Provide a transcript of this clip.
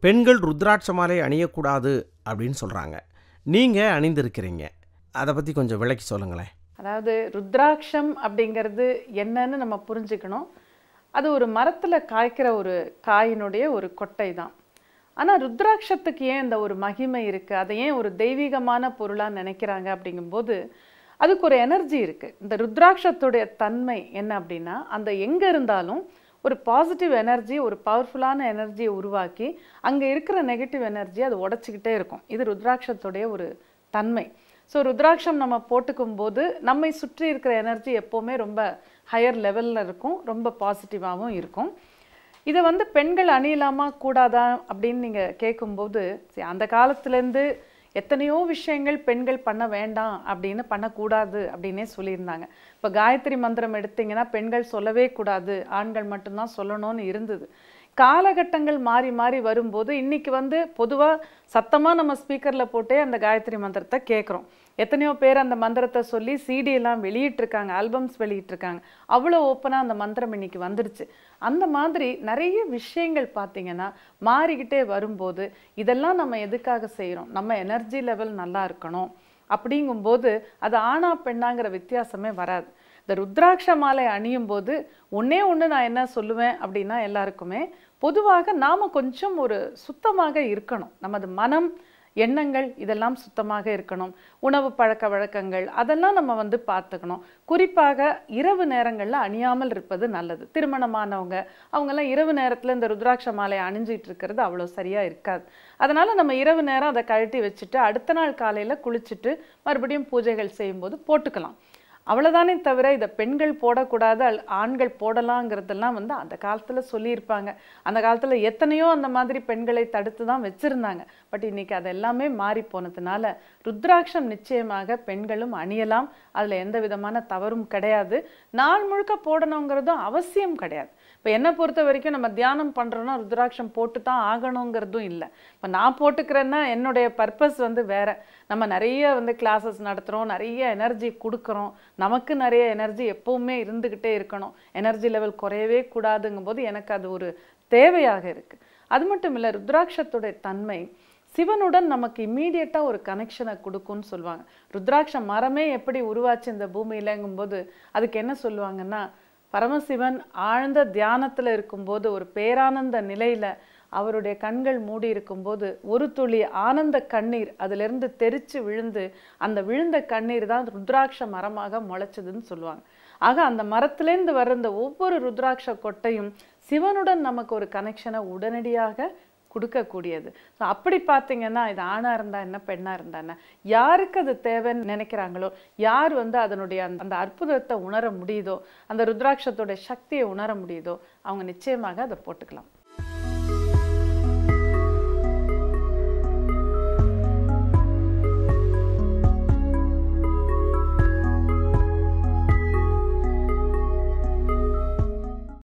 பெண்கள் ருத்ராட்ச மாலை அணியக்கூடாது அப்படின்னு சொல்கிறாங்க நீங்கள் அணிந்திருக்கிறீங்க அதை பற்றி கொஞ்சம் விளக்கி சொல்லுங்களேன் அதாவது ருத்ராட்சம் அப்படிங்கிறது என்னன்னு நம்ம புரிஞ்சுக்கணும் அது ஒரு மரத்தில் காய்க்கிற ஒரு காயினுடைய ஒரு கொட்டை தான் ஆனால் ருத்ராட்சத்துக்கு ஏன் இந்த ஒரு மகிமை இருக்குது அதை ஏன் ஒரு தெய்வீகமான பொருளாக நினைக்கிறாங்க அப்படிங்கும்போது அதுக்கு ஒரு எனர்ஜி இருக்குது இந்த ருத்ராட்சத்துடைய தன்மை என்ன அப்படின்னா அந்த எங்கே இருந்தாலும் ஒரு பாசிட்டிவ் எனர்ஜி ஒரு பவர்ஃபுல்லான எனர்ஜியை உருவாக்கி அங்கே இருக்கிற நெகட்டிவ் எனர்ஜி அது உடச்சிக்கிட்டே இருக்கும் இது ருத்ராட்சத்துடைய ஒரு தன்மை ஸோ ருத்ராட்சம் நம்ம போட்டுக்கும் போது நம்மை சுற்றி இருக்கிற எனர்ஜி எப்போவுமே ரொம்ப ஹையர் லெவலில் இருக்கும் ரொம்ப பாசிட்டிவாகவும் இருக்கும் இதை வந்து பெண்கள் அணியலாமா கூடாதா அப்படின்னு நீங்கள் கேட்கும்போது சரி அந்த காலத்துலேருந்து எத்தனையோ விஷயங்கள் பெண்கள் பண்ண வேண்டாம் அப்படின்னு பண்ணக்கூடாது அப்படின்னே சொல்லியிருந்தாங்க இப்போ காயத்ரி மந்திரம் எடுத்தீங்கன்னா பெண்கள் சொல்லவே கூடாது ஆண்கள் மட்டும்தான் சொல்லணும்னு இருந்தது காலகட்டங்கள் மாறி மாறி வரும்போது இன்னைக்கு வந்து பொதுவாக சத்தமாக நம்ம ஸ்பீக்கரில் போட்டே அந்த காயத்ரி மந்திரத்தை கேட்குறோம் எத்தனையோ பேர் அந்த மந்திரத்தை சொல்லி CD எல்லாம் வெளியிட்டிருக்காங்க ஆல்பம்ஸ் வெளியிட்டிருக்காங்க அவ்வளோ ஓப்பனாக அந்த மந்திரம் இன்னைக்கு வந்துருச்சு அந்த மாதிரி நிறைய விஷயங்கள் பார்த்தீங்கன்னா மாறிக்கிட்டே வரும்போது இதெல்லாம் நம்ம எதுக்காக செய்கிறோம் நம்ம எனர்ஜி லெவல் நல்லா இருக்கணும் அப்படிங்கும்போது அது ஆணா பெண்ணாங்கிற வித்தியாசமே வராது இந்த ருத்ராட்ச மாலை அணியும் போது ஒன்றே ஒன்று நான் என்ன சொல்லுவேன் அப்படின்னா எல்லாருக்குமே பொதுவாக நாம் கொஞ்சம் ஒரு சுத்தமாக இருக்கணும் நமது மனம் எண்ணங்கள் இதெல்லாம் சுத்தமாக இருக்கணும் உணவு பழக்க வழக்கங்கள் அதெல்லாம் நம்ம வந்து பார்த்துக்கணும் குறிப்பாக இரவு நேரங்களில் அணியாமல் இருப்பது நல்லது திருமணமானவங்க அவங்கெல்லாம் இரவு நேரத்தில் இந்த ருத்ராட்ச மாலை அணிஞ்சிட்டு இருக்கிறது அவ்வளோ சரியாக இருக்காது அதனால் நம்ம இரவு நேரம் அதை கழட்டி வச்சுட்டு அடுத்த நாள் காலையில் குளிச்சுட்டு மறுபடியும் பூஜைகள் செய்யும்போது போட்டுக்கலாம் அவ்வளோதானே தவிர இதை பெண்கள் போடக்கூடாது அல்- ஆண்கள் போடலாங்கிறதெல்லாம் வந்து அந்த காலத்தில் சொல்லியிருப்பாங்க அந்த காலத்தில் எத்தனையோ அந்த மாதிரி பெண்களை தடுத்து தான் வச்சுருந்தாங்க பட் இன்னைக்கு அது எல்லாமே மாறி போனதுனால ருத்ராட்சம் நிச்சயமாக பெண்களும் அணியலாம் அதில் எந்த விதமான தவறும் கிடையாது நாள் முழுக்க போடணுங்கிறதும் அவசியம் கிடையாது இப்போ என்னை பொறுத்த வரைக்கும் நம்ம தியானம் பண்ணுறோன்னா ருத்ராட்சம் போட்டு தான் ஆகணுங்கிறதும் இல்லை இப்போ நான் போட்டுக்கிறேன்னா என்னுடைய பர்பஸ் வந்து வேற நம்ம நிறைய வந்து கிளாஸஸ் நடத்துகிறோம் நிறைய எனர்ஜி கொடுக்குறோம் நமக்கு நிறைய எனர்ஜி எப்பவுமே இருந்துக்கிட்டே இருக்கணும் எனர்ஜி லெவல் குறையவே கூடாதுங்கும்போது எனக்கு அது ஒரு தேவையாக இருக்குது அது மட்டும் இல்லை ருத்ராட்சத்துடைய தன்மை சிவனுடன் நமக்கு இம்மீடியட்டாக ஒரு கனெக்ஷனை கொடுக்கும்னு சொல்லுவாங்க ருத்ராட்ச மரமே எப்படி உருவாச்சு இந்த பூமியிலங்கும்போது அதுக்கு என்ன சொல்லுவாங்கன்னா பரமசிவன் ஆழ்ந்த தியானத்தில் இருக்கும்போது ஒரு பேரானந்த நிலையில அவருடைய கண்கள் மூடி இருக்கும்போது ஒரு துளி ஆனந்த கண்ணீர் அதிலிருந்து தெரிச்சு விழுந்து அந்த விழுந்த கண்ணீர் தான் ருத்ராட்ச மரமாக முளைச்சதுன்னு சொல்லுவாங்க ஆக அந்த மரத்திலேருந்து வர்ற இந்த ஒவ்வொரு ருத்ராட்ச கொட்டையும் சிவனுடன் நமக்கு ஒரு கனெக்ஷனை உடனடியாக கொடுக்கக்கூடியது ஸோ அப்படி பார்த்தீங்கன்னா இது ஆணாக இருந்தால் என்ன பெண்ணாக இருந்தா என்ன யாருக்கு அது தேவைன்னு நினைக்கிறாங்களோ யார் வந்து அதனுடைய அந்த அந்த அற்புதத்தை உணர முடியுதோ அந்த ருத்ராட்சத்தோட சக்தியை உணர முடியுதோ அவங்க நிச்சயமாக அதை போட்டுக்கலாம்